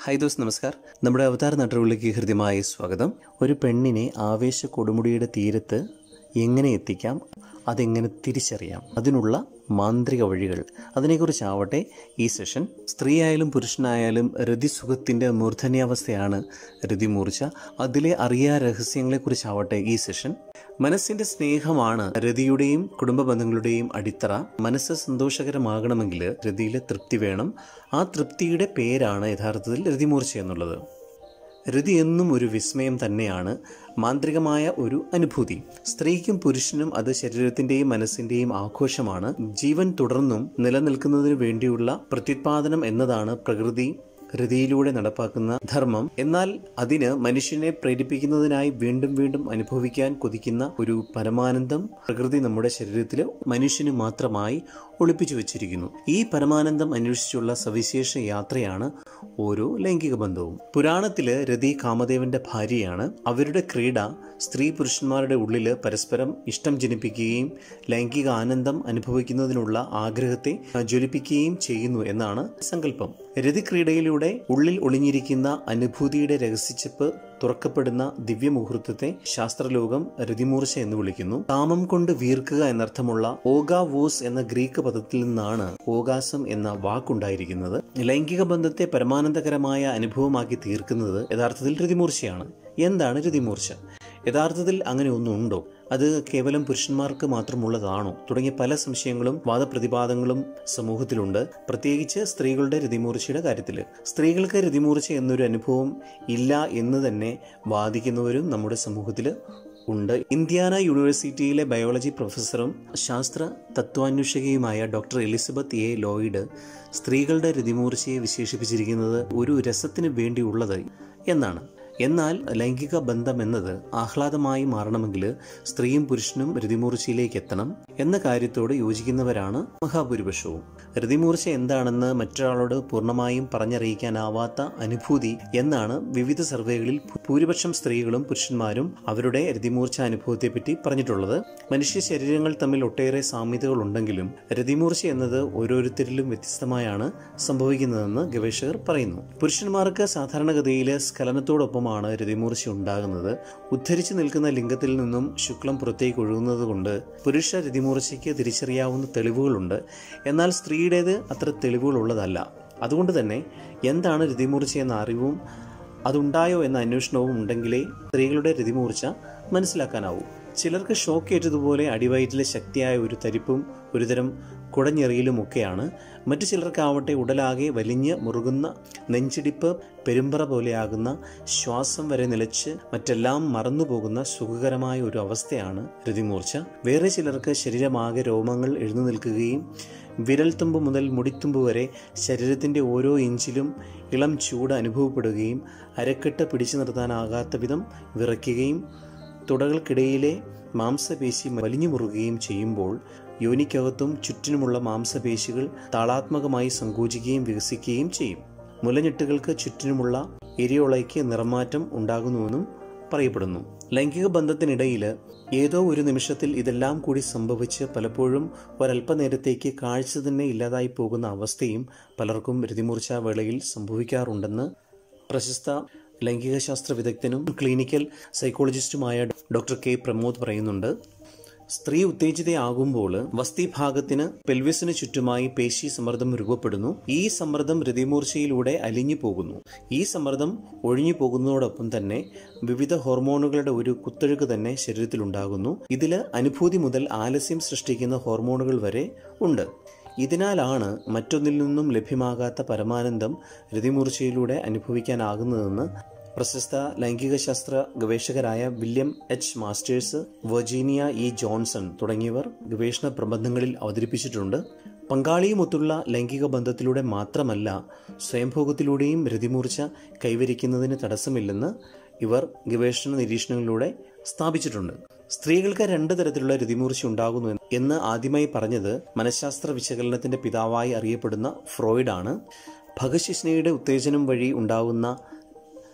hi those നമസ്കാർ നമ്മുടെ അവതാര നട്ടറുകളിലേക്ക് ഹൃദ്യമായ സ്വാഗതം ഒരു പെണ്ണിനെ ആവേശ കൊടുമുടിയുടെ തീരത്ത് എങ്ങനെ എത്തിക്കാം അതെങ്ങനെ തിരിച്ചറിയാം അതിനുള്ള മാന്ത്രിക വഴികൾ അതിനെക്കുറിച്ചാവട്ടെ ഈ സെഷൻ സ്ത്രീയായാലും പുരുഷനായാലും രതിസുഖത്തിൻ്റെ മൂർധന്യാവസ്ഥയാണ് രതിമൂർച്ച അതിലെ അറിയാ രഹസ്യങ്ങളെക്കുറിച്ചാവട്ടെ ഈ സെഷൻ മനസ്സിന്റെ സ്നേഹമാണ് രതിയുടെയും കുടുംബ ബന്ധങ്ങളുടെയും അടിത്തറ മനസ്സ് സന്തോഷകരമാകണമെങ്കിൽ രതിയിലെ തൃപ്തി വേണം ആ തൃപ്തിയുടെ പേരാണ് യഥാർത്ഥത്തിൽ രതിമൂർച്ച എന്നുള്ളത് രതി എന്നും ഒരു വിസ്മയം തന്നെയാണ് മാന്ത്രികമായ ഒരു അനുഭൂതി സ്ത്രീക്കും പുരുഷനും അത് ശരീരത്തിന്റെയും മനസ്സിന്റെയും ആഘോഷമാണ് ജീവൻ തുടർന്നും നിലനിൽക്കുന്നതിനു വേണ്ടിയുള്ള പ്രത്യുത്പാദനം എന്നതാണ് പ്രകൃതി രതിയിലൂടെ നടപ്പാക്കുന്ന ധർമ്മം എന്നാൽ അതിന് മനുഷ്യനെ പ്രേരിപ്പിക്കുന്നതിനായി വീണ്ടും വീണ്ടും അനുഭവിക്കാൻ കൊതിക്കുന്ന ഒരു പരമാനന്ദം പ്രകൃതി നമ്മുടെ ശരീരത്തിൽ മനുഷ്യന് മാത്രമായി ഒളിപ്പിച്ചു വച്ചിരിക്കുന്നു ഈ പരമാനന്ദം അന്വേഷിച്ചുള്ള സവിശേഷ യാത്രയാണ് ഓരോ ലൈംഗിക ബന്ധവും പുരാണത്തില് രതി കാമദേവന്റെ ഭാര്യയാണ് അവരുടെ ക്രീഡ സ്ത്രീ പുരുഷന്മാരുടെ ഉള്ളിൽ പരസ്പരം ഇഷ്ടം ജനിപ്പിക്കുകയും ലൈംഗിക ആനന്ദം അനുഭവിക്കുന്നതിനുള്ള ആഗ്രഹത്തെ ജ്വലിപ്പിക്കുകയും ചെയ്യുന്നു എന്നാണ് സങ്കല്പം രതിക്രീഡയിലൂടെ ഉള്ളിൽ ഒളിഞ്ഞിരിക്കുന്ന അനുഭൂതിയുടെ രഹസ്യച്ചപ്പ് തുറക്കപ്പെടുന്ന ദിവ്യമുഹൂർത്തത്തെ ശാസ്ത്രലോകം രതിമൂർച്ച എന്ന് വിളിക്കുന്നു കാമം കൊണ്ട് വീർക്കുക എന്നർത്ഥമുള്ള ഓഗാ വോസ് എന്ന ഗ്രീക്ക് പദത്തിൽ നിന്നാണ് ഓഗാസം എന്ന വാക്കുണ്ടായിരിക്കുന്നത് ലൈംഗിക ബന്ധത്തെ പരമാനന്ദകരമായ അനുഭവമാക്കി തീർക്കുന്നത് യഥാർത്ഥത്തിൽ രതിമൂർച്ചയാണ് എന്താണ് രതിമൂർച്ച യഥാർത്ഥത്തിൽ അങ്ങനെ ഒന്നുണ്ടോ അത് കേവലം പുരുഷന്മാർക്ക് മാത്രമുള്ളതാണോ തുടങ്ങിയ പല സംശയങ്ങളും വാദപ്രതിവാദങ്ങളും സമൂഹത്തിലുണ്ട് പ്രത്യേകിച്ച് സ്ത്രീകളുടെ രതിമൂർച്ചയുടെ കാര്യത്തിൽ സ്ത്രീകൾക്ക് രതിമൂർച്ച എന്നൊരു അനുഭവം ഇല്ല എന്ന് തന്നെ വാദിക്കുന്നവരും നമ്മുടെ സമൂഹത്തിൽ ഉണ്ട് ഇന്ത്യാന യൂണിവേഴ്സിറ്റിയിലെ ബയോളജി പ്രൊഫസറും ശാസ്ത്ര തത്വാന്വേഷകയുമായ ഡോക്ടർ എലിസബത്ത് എ ലോയിഡ് സ്ത്രീകളുടെ രതിമൂർച്ചയെ വിശേഷിപ്പിച്ചിരിക്കുന്നത് ഒരു രസത്തിന് വേണ്ടിയുള്ളത് എന്നാണ് എന്നാൽ ലൈംഗിക ബന്ധം എന്നത് ആഹ്ലാദമായി മാറണമെങ്കിൽ സ്ത്രീയും പുരുഷനും രതിമൂർച്ചയിലേക്ക് എത്തണം എന്ന കാര്യത്തോട് യോജിക്കുന്നവരാണ് മഹാഭൂരിപക്ഷവും രതിമൂർച്ച എന്താണെന്ന് മറ്റൊരാളോട് പൂർണ്ണമായും പറഞ്ഞറിയിക്കാനാവാത്ത അനുഭൂതി എന്നാണ് വിവിധ സർവേകളിൽ ഭൂരിപക്ഷം സ്ത്രീകളും പുരുഷന്മാരും അവരുടെ രതിമൂർച്ച അനുഭവത്തെപ്പറ്റി പറഞ്ഞിട്ടുള്ളത് മനുഷ്യ ശരീരങ്ങൾ തമ്മിൽ ഒട്ടേറെ സാമ്യതകൾ ഉണ്ടെങ്കിലും രതിമൂർച്ച എന്നത് ഓരോരുത്തരിലും വ്യത്യസ്തമായാണ് സംഭവിക്കുന്നതെന്ന് ഗവേഷകർ പറയുന്നു പുരുഷന്മാർക്ക് സാധാരണഗതിയിൽ സ്ഖലനത്തോടൊപ്പം ആണ് രതിമൂർച്ച ഉണ്ടാകുന്നത് ഉദ്ധരിച്ചു നിൽക്കുന്ന ലിംഗത്തിൽ നിന്നും ശുക്ലം പുറത്തേക്ക് ഒഴുകുന്നത് കൊണ്ട് പുരുഷ രതിമൂർച്ചയ്ക്ക് തിരിച്ചറിയാവുന്ന തെളിവുകളുണ്ട് എന്നാൽ സ്ത്രീയുടേത് അത്ര തെളിവുകളുള്ളതല്ല അതുകൊണ്ട് തന്നെ എന്താണ് രതിമൂർച്ച എന്ന അറിവും അതുണ്ടായോ എന്ന അന്വേഷണവും ഉണ്ടെങ്കിലേ സ്ത്രീകളുടെ രതിമൂർച്ച മനസ്സിലാക്കാനാവൂ ചിലർക്ക് ഷോക്ക് ഏറ്റതുപോലെ അടിവയറ്റിലെ ശക്തിയായ ഒരു തരിപ്പും ഒരുതരം കുടഞ്ഞെറിയലുമൊക്കെയാണ് മറ്റു ചിലർക്കാവട്ടെ ഉടലാകെ വലിഞ്ഞ് മുറുകുന്ന നെഞ്ചിടിപ്പ് പെരുമ്പറ പോലെയാകുന്ന ശ്വാസം വരെ നിലച്ച് മറ്റെല്ലാം മറന്നുപോകുന്ന സുഖകരമായ ഒരു അവസ്ഥയാണ് രതിമൂർച്ച വേറെ ചിലർക്ക് ശരീരമാകെ രോമങ്ങൾ എഴുന്നു നിൽക്കുകയും വിരൽത്തുമ്പ് മുതൽ മുടിത്തുമ്പ് വരെ ശരീരത്തിൻ്റെ ഓരോ ഇഞ്ചിലും ഇളം ചൂട് അനുഭവപ്പെടുകയും അരക്കെട്ട് പിടിച്ചു നിർത്താനാകാത്ത വിധം വിറയ്ക്കുകയും തുടകൾക്കിടയിലെ മാംസപേശി വലിഞ്ഞു മുറുകയും ചെയ്യുമ്പോൾ യോനിക്കകത്തും ചുറ്റിനുമുള്ള മാംസപേശികൾ താളാത്മകമായി സങ്കോചിക്കുകയും വികസിക്കുകയും ചെയ്യും മുലഞ്ഞെട്ടുകൾക്ക് ചുറ്റിനുമുള്ള എരിയോളയ്ക്ക് നിറമാറ്റം ഉണ്ടാകുന്നുവെന്നും പറയപ്പെടുന്നു ലൈംഗിക ബന്ധത്തിനിടയിൽ ഏതോ ഒരു നിമിഷത്തിൽ ഇതെല്ലാം കൂടി സംഭവിച്ച് പലപ്പോഴും ഒരല്പനേരത്തേക്ക് കാഴ്ച തന്നെ ഇല്ലാതായി പോകുന്ന അവസ്ഥയും പലർക്കും രതിമൂർച്ചാ വേളയിൽ സംഭവിക്കാറുണ്ടെന്ന് പ്രശസ്ത ലൈംഗിക ശാസ്ത്ര വിദഗ്ധനും ക്ലിനിക്കൽ സൈക്കോളജിസ്റ്റുമായ ഡോക്ടർ കെ പ്രമോദ് പറയുന്നുണ്ട് സ്ത്രീ ഉത്തേജിതയാകുമ്പോൾ വസ്തിഭാഗത്തിന് പെൽവിസിന് ചുറ്റുമായി പേശി സമ്മർദ്ദം രൂപപ്പെടുന്നു ഈ സമ്മർദ്ദം രതിമൂർച്ചയിലൂടെ അലിഞ്ഞു പോകുന്നു ഈ സമ്മർദ്ദം ഒഴിഞ്ഞു പോകുന്നതോടൊപ്പം തന്നെ വിവിധ ഹോർമോണുകളുടെ ഒരു കുത്തൊഴുക്ക് തന്നെ ശരീരത്തിലുണ്ടാകുന്നു ഇതിൽ അനുഭൂതി മുതൽ ആലസ്യം സൃഷ്ടിക്കുന്ന ഹോർമോണുകൾ വരെ ഉണ്ട് ഇതിനാലാണ് മറ്റൊന്നിൽ നിന്നും ലഭ്യമാകാത്ത പരമാനന്ദം രതിമൂർച്ചയിലൂടെ അനുഭവിക്കാനാകുന്നതെന്ന് പ്രശസ്ത ലൈംഗിക ശാസ്ത്ര ഗവേഷകരായ William H Masters Virginia E Johnson തുടങ്ങിയവർ ഗവേഷണ പ്രബന്ധങ്ങളിൽ അവതരിപ്പിച്ചിട്ടുണ്ട് പങ്കാളിയുമൊത്തുള്ള ലൈംഗിക ബന്ധത്തിലൂടെ മാത്രമല്ല സ്വയംഭോഗത്തിലൂടെയും രതിമൂർച്ച കൈവരിക്കുന്നതിന് തടസ്സമില്ലെന്ന് ഇവർ ഗവേഷണ നിരീക്ഷണങ്ങളിലൂടെ സ്ഥാപിച്ചിട്ടുണ്ട് സ്ത്രീകൾക്ക് രണ്ട് തരത്തിലുള്ള രതിമൂർച്ച ഉണ്ടാകുന്നു എന്ന് ആദ്യമായി പറഞ്ഞത് മനഃശാസ്ത്ര വിശകലനത്തിന്റെ പിതാവായി അറിയപ്പെടുന്ന ഫ്രോയിഡാണ് ഭഗശിഷ്ണയുടെ ഉത്തേജനം വഴി ഉണ്ടാകുന്ന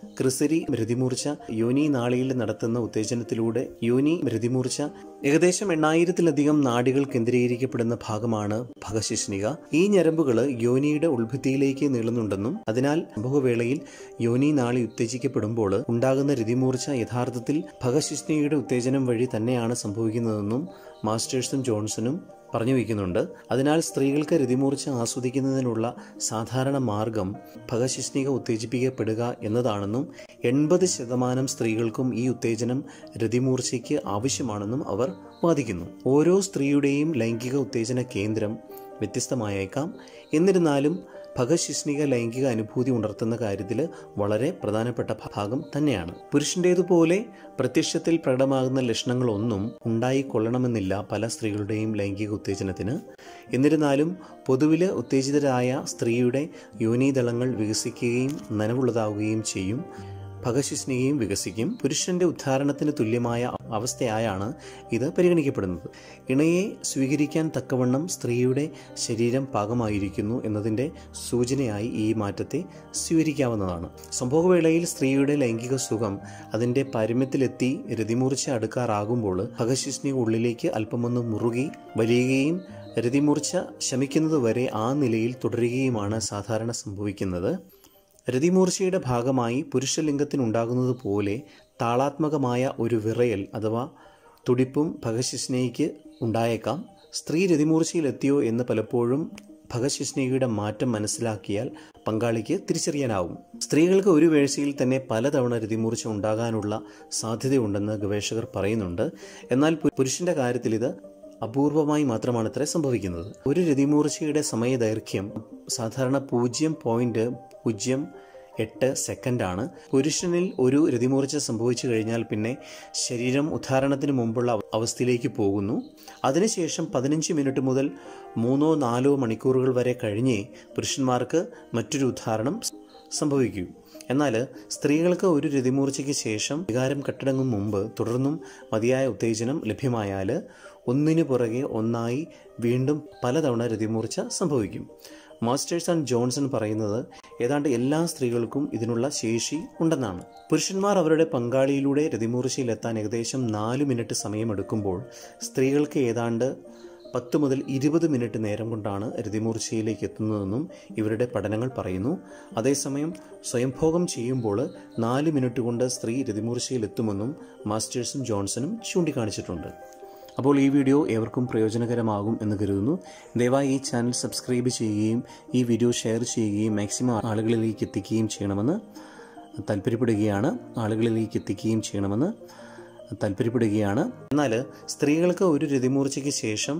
ക്രിസരി രതിമൂർച്ച യോനി നാളിയിൽ നടത്തുന്ന ഉത്തേജനത്തിലൂടെ യോനി രതിമൂർച്ച ഏകദേശം എണ്ണായിരത്തിലധികം നാടികൾ കേന്ദ്രീകരിക്കപ്പെടുന്ന ഭാഗമാണ് ഭഗശിഷ്ണിക ഈ ഞരമ്പുകൾ യോനിയുടെ ഉൾഭിത്തിയിലേക്ക് നീളുന്നുണ്ടെന്നും അതിനാൽ സംഭവവേളയിൽ യോനി നാളി ഉത്തേജിക്കപ്പെടുമ്പോൾ ഉണ്ടാകുന്ന രതിമൂർച്ച യഥാർത്ഥത്തിൽ ഭഗശിഷ്ണിയുടെ ഉത്തേജനം വഴി തന്നെയാണ് സംഭവിക്കുന്നതെന്നും മാസ്റ്റേഴ്സും ജോൺസണും പറഞ്ഞു വയ്ക്കുന്നുണ്ട് അതിനാൽ സ്ത്രീകൾക്ക് രതിമൂർച്ച ആസ്വദിക്കുന്നതിനുള്ള സാധാരണ മാർഗം ഭഗശിഷ്ണിക ഉത്തേജിപ്പിക്കപ്പെടുക എന്നതാണെന്നും എൺപത് ശതമാനം സ്ത്രീകൾക്കും ഈ ഉത്തേജനം രതിമൂർച്ചയ്ക്ക് ആവശ്യമാണെന്നും അവർ വാദിക്കുന്നു ഓരോ സ്ത്രീയുടെയും ലൈംഗിക ഉത്തേജന കേന്ദ്രം വ്യത്യസ്തമായേക്കാം എന്നിരുന്നാലും ഭഗശിഷ്ണിക ലൈംഗിക അനുഭൂതി ഉണർത്തുന്ന കാര്യത്തിൽ വളരെ പ്രധാനപ്പെട്ട ഭാഗം തന്നെയാണ് പുരുഷൻ്റേതുപോലെ പ്രത്യക്ഷത്തിൽ പ്രകടമാകുന്ന ലക്ഷണങ്ങളൊന്നും ഉണ്ടായിക്കൊള്ളണമെന്നില്ല പല സ്ത്രീകളുടെയും ലൈംഗിക ഉത്തേജനത്തിന് എന്നിരുന്നാലും പൊതുവിൽ ഉത്തേജിതരായ സ്ത്രീയുടെ യോനീദളങ്ങൾ വികസിക്കുകയും നനവുള്ളതാവുകയും ചെയ്യും ഭഗശിഷ്ണികയും വികസിക്കും പുരുഷന്റെ ഉദ്ധാരണത്തിന് തുല്യമായ അവസ്ഥയായാണ് ഇത് പരിഗണിക്കപ്പെടുന്നത് ഇണയെ സ്വീകരിക്കാൻ തക്കവണ്ണം സ്ത്രീയുടെ ശരീരം പാകമായിരിക്കുന്നു എന്നതിൻ്റെ സൂചനയായി ഈ മാറ്റത്തെ സ്വീകരിക്കാവുന്നതാണ് സംഭവവേളയിൽ സ്ത്രീയുടെ ലൈംഗിക സുഖം അതിൻ്റെ പാരമ്യത്തിലെത്തി രതിമൂർച്ച അടുക്കാറാകുമ്പോൾ ഭഗശിഷ്ണി ഉള്ളിലേക്ക് അല്പമൊന്ന് മുറുകി വലിയുകയും രതിമൂർച്ച ശമിക്കുന്നതുവരെ ആ നിലയിൽ തുടരുകയുമാണ് സാധാരണ സംഭവിക്കുന്നത് രതിമൂർച്ചയുടെ ഭാഗമായി പുരുഷലിംഗത്തിനുണ്ടാകുന്നത് പോലെ താളാത്മകമായ ഒരു വിറയൽ അഥവാ തുടിപ്പും ഭഗശിഷ്ണയ്ക്ക് ഉണ്ടായേക്കാം സ്ത്രീ രതിമൂർച്ചയിലെത്തിയോ എന്ന് പലപ്പോഴും ഭഗശിഷ്ണികയുടെ മാറ്റം മനസ്സിലാക്കിയാൽ പങ്കാളിക്ക് തിരിച്ചറിയാനാവും സ്ത്രീകൾക്ക് ഒരു വേഴ്ചയിൽ തന്നെ പലതവണ രതിമൂർച്ച ഉണ്ടാകാനുള്ള സാധ്യതയുണ്ടെന്ന് ഗവേഷകർ പറയുന്നുണ്ട് എന്നാൽ പുരുഷന്റെ കാര്യത്തിൽ ഇത് അപൂർവമായി മാത്രമാണ് ഇത്ര സംഭവിക്കുന്നത് ഒരു രതിമൂർച്ചയുടെ സമയദൈർഘ്യം സാധാരണ പൂജ്യം പോയിന്റ് പൂജ്യം എട്ട് സെക്കൻഡാണ് പുരുഷനിൽ ഒരു രതിമൂർച്ച സംഭവിച്ചു കഴിഞ്ഞാൽ പിന്നെ ശരീരം ഉദ്ധാരണത്തിന് മുമ്പുള്ള അവസ്ഥയിലേക്ക് പോകുന്നു അതിനുശേഷം പതിനഞ്ച് മിനിറ്റ് മുതൽ മൂന്നോ നാലോ മണിക്കൂറുകൾ വരെ കഴിഞ്ഞേ പുരുഷന്മാർക്ക് മറ്റൊരു ഉദ്ധാരണം സംഭവിക്കൂ എന്നാൽ സ്ത്രീകൾക്ക് ഒരു രതിമൂർച്ചയ്ക്ക് ശേഷം വികാരം കെട്ടടങ്ങും മുമ്പ് തുടർന്നും മതിയായ ഉത്തേജനം ലഭ്യമായാൽ ഒന്നിനു പുറകെ ഒന്നായി വീണ്ടും പലതവണ രതിമൂർച്ച സംഭവിക്കും മാസ്റ്റേഴ്സ് ആൻഡ് ജോൺസൺ പറയുന്നത് ഏതാണ്ട് എല്ലാ സ്ത്രീകൾക്കും ഇതിനുള്ള ശേഷി ഉണ്ടെന്നാണ് പുരുഷന്മാർ അവരുടെ പങ്കാളിയിലൂടെ രതിമൂർച്ചയിലെത്താൻ ഏകദേശം നാല് മിനിറ്റ് സമയമെടുക്കുമ്പോൾ സ്ത്രീകൾക്ക് ഏതാണ്ട് പത്ത് മുതൽ ഇരുപത് മിനിറ്റ് നേരം കൊണ്ടാണ് രതിമൂർച്ചയിലേക്ക് എത്തുന്നതെന്നും ഇവരുടെ പഠനങ്ങൾ പറയുന്നു അതേസമയം സ്വയംഭോഗം ചെയ്യുമ്പോൾ നാല് മിനിറ്റ് കൊണ്ട് സ്ത്രീ രതിമൂർച്ചയിലെത്തുമെന്നും മാസ്റ്റേഴ്സും ജോൺസണും ചൂണ്ടിക്കാണിച്ചിട്ടുണ്ട് അപ്പോൾ ഈ വീഡിയോ ഏവർക്കും പ്രയോജനകരമാകും എന്ന് കരുതുന്നു ദയവായി ഈ ചാനൽ സബ്സ്ക്രൈബ് ചെയ്യുകയും ഈ വീഡിയോ ഷെയർ ചെയ്യുകയും മാക്സിമം ആളുകളിലേക്ക് എത്തിക്കുകയും ചെയ്യണമെന്ന് താല്പര്യപ്പെടുകയാണ് ആളുകളിലേക്ക് എത്തിക്കുകയും ചെയ്യണമെന്ന് താല്പര്യപ്പെടുകയാണ് എന്നാൽ സ്ത്രീകൾക്ക് ഒരു രതിമൂർച്ചയ്ക്ക് ശേഷം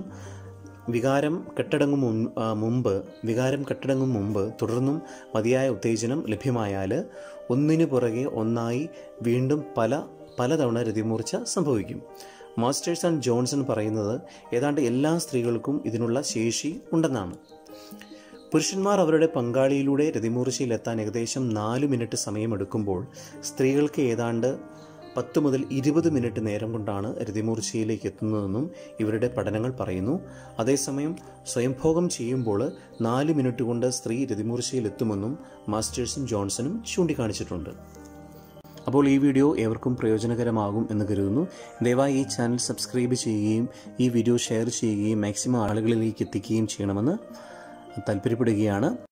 വികാരം കെട്ടടങ്ങും മുമ്പ് വികാരം കെട്ടടങ്ങും മുമ്പ് തുടർന്നും മതിയായ ഉത്തേജനം ലഭ്യമായാൽ ഒന്നിനു പുറകെ ഒന്നായി വീണ്ടും പല പലതവണ രതിമൂർച്ച സംഭവിക്കും മാസ്റ്റേഴ്സ് ആൻഡ് ജോൺസൺ പറയുന്നത് ഏതാണ്ട് എല്ലാ സ്ത്രീകൾക്കും ഇതിനുള്ള ശേഷി ഉണ്ടെന്നാണ് പുരുഷന്മാർ അവരുടെ പങ്കാളിയിലൂടെ രതിമൂർച്ചയിലെത്താൻ ഏകദേശം നാല് മിനിറ്റ് സമയമെടുക്കുമ്പോൾ സ്ത്രീകൾക്ക് ഏതാണ്ട് പത്ത് മുതൽ ഇരുപത് മിനിറ്റ് നേരം കൊണ്ടാണ് രതിമൂർച്ചയിലേക്ക് എത്തുന്നതെന്നും ഇവരുടെ പഠനങ്ങൾ പറയുന്നു അതേസമയം സ്വയംഭോഗം ചെയ്യുമ്പോൾ നാല് മിനിറ്റ് കൊണ്ട് സ്ത്രീ രതിമൂർച്ചയിലെത്തുമെന്നും മാസ്റ്റേഴ്സും ജോൺസണും ചൂണ്ടിക്കാണിച്ചിട്ടുണ്ട് അപ്പോൾ ഈ വീഡിയോ ഏവർക്കും പ്രയോജനകരമാകും എന്ന് കരുതുന്നു ദയവായി ഈ ചാനൽ സബ്സ്ക്രൈബ് ചെയ്യുകയും ഈ വീഡിയോ ഷെയർ ചെയ്യുകയും മാക്സിമം ആളുകളിലേക്ക് എത്തിക്കുകയും ചെയ്യണമെന്ന് താല്പര്യപ്പെടുകയാണ്